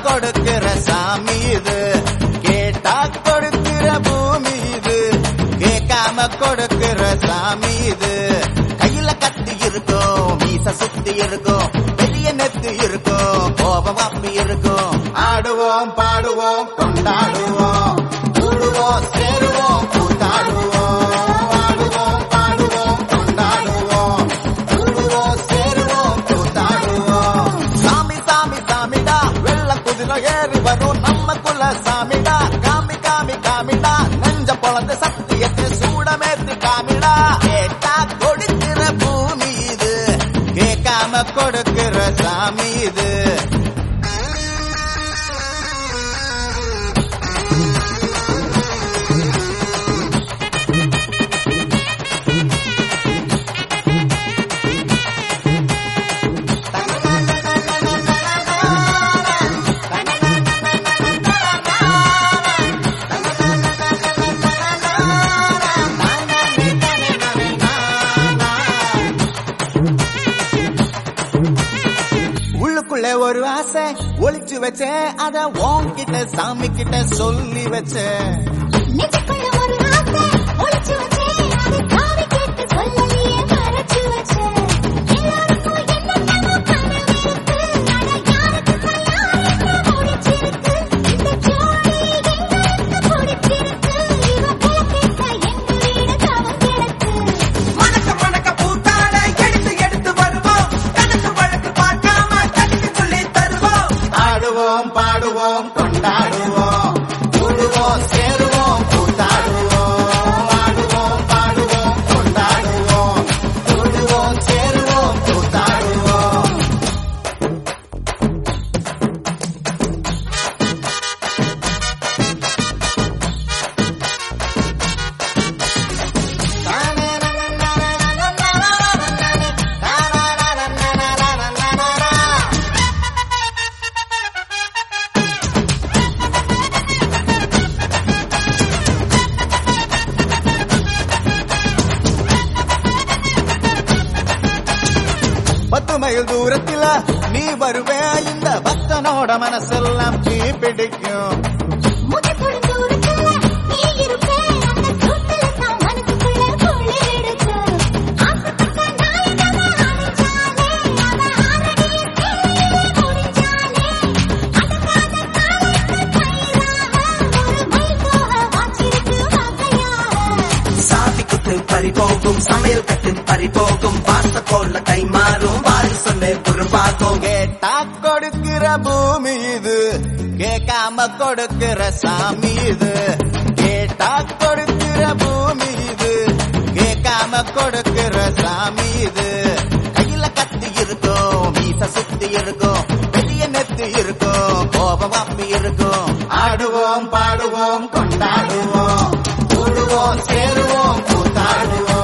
கொடுக்கிற சாமி இது கேட்டா கொடுக்கிற பூமி இது கேட்காம கொடுக்கிற சாமி இது கையில கத்தி இருக்கும் மீச சுத்தி இருக்கும் பெரிய நெத்து இருக்கும் கோபம் அப்பி இருக்கும் ஆடுவோம் பாடுவோம் கொண்டாடுவோம் கூடுவோம் சேருவோம் கூத்தாடுவோம் ஆடுவோம் பாடுவோம் கொண்டாடுவோம் கூடுவோம் சேருவோம் கூத்தாடுவோம் சாமி சாமி சாமிடா வெள்ள குதிரை ஏறி வரும் நம்ம குல சாமிடா காமி காமி காமிடா நெஞ்ச பொழந்த சத்தியத்தை சூடமேத்து காமிடா கேட்டா கொடுக்கிற பூமி இது கேட்காம கொடுக்கிற சாமி இது உள்ளுக்குள்ள ஒரு ஆசை ஒளிச்சு வச்சேன் அத உன்கிட்ட சாமி கிட்ட சொல்லி வச்சேன் நெஞ்சுக்குள்ள ஒரு ஆசை ஒளிச்சு வச்சேன் அது காவி கேட்டு சொல்லலையே மறைச்சு வச்சேன் எல்லாருக்கும் என்னென்னமோ கனவு இருக்கு ஆனா யாருக்கும் யாருக்கு முடிச்சிருக்கு இந்த ஜோடி எங்களுக்கு பிடிச்சிருக்கு இவ போக்கிட்ட எங்க வீடு தவம் கிடக்கு மணக்க மணக்க பூத்தாட எடுத்து எடுத்து வருவோம் கணக்கு வழக்கு பார்க்காம கணக்கு சொல்லி தருவோம் ஆடுவோம் பாடுவோம் கொண்டாடுவோம் கூடுவோம் சேருவோம் கூத்தாடுவோம் ஆடுவோம் பாடுவோம் கொண்டாடுவோம் கூடுவோம் சேருவோம் கூத்தாடுவோம் பத்து மைல் தூரத்தில நீ வருவே இந்த பக்தனோட மனசெல்லாம் தீ பிடிக்கும் முகத்தோட தூரத்துல நீ இருப்பே அந்த கூட்டுல தான் மனசுக்குள்ள குளிர் எடுக்கு ஆசைப்பட்ட நாயகமா அடிச்சாலே அவ ஆரடிய தேயிலே முடிச்சாலே அடங்காத காலத்து கயிறாக ஒரு மைல் போக வாச்சிருக்கு வகையாக சாதி குத்து பறி போகும் சமையல் கட்டு பறி போகும் வாச போல கை மாறும் வாரி சொல்லு குறும்பாகும் கேட்டா கொடுக்கிற பூமி இது கேட்காம கொடுக்கிற சாமி இது கேட்டா கொடுக்கிற பூமி இது கேட்காம கொடுக்கிற சாமி இது கையில கத்தி இருக்கும் மீச சுத்தி இருக்கும் பெரிய நெத்து இருக்கும் கோபம் அப்பி இருக்கும் ஆடுவோம் பாடுவோம் கொண்டாடுவோம் கூடுவோம் சேருவோம் கூத்தாடுவோம்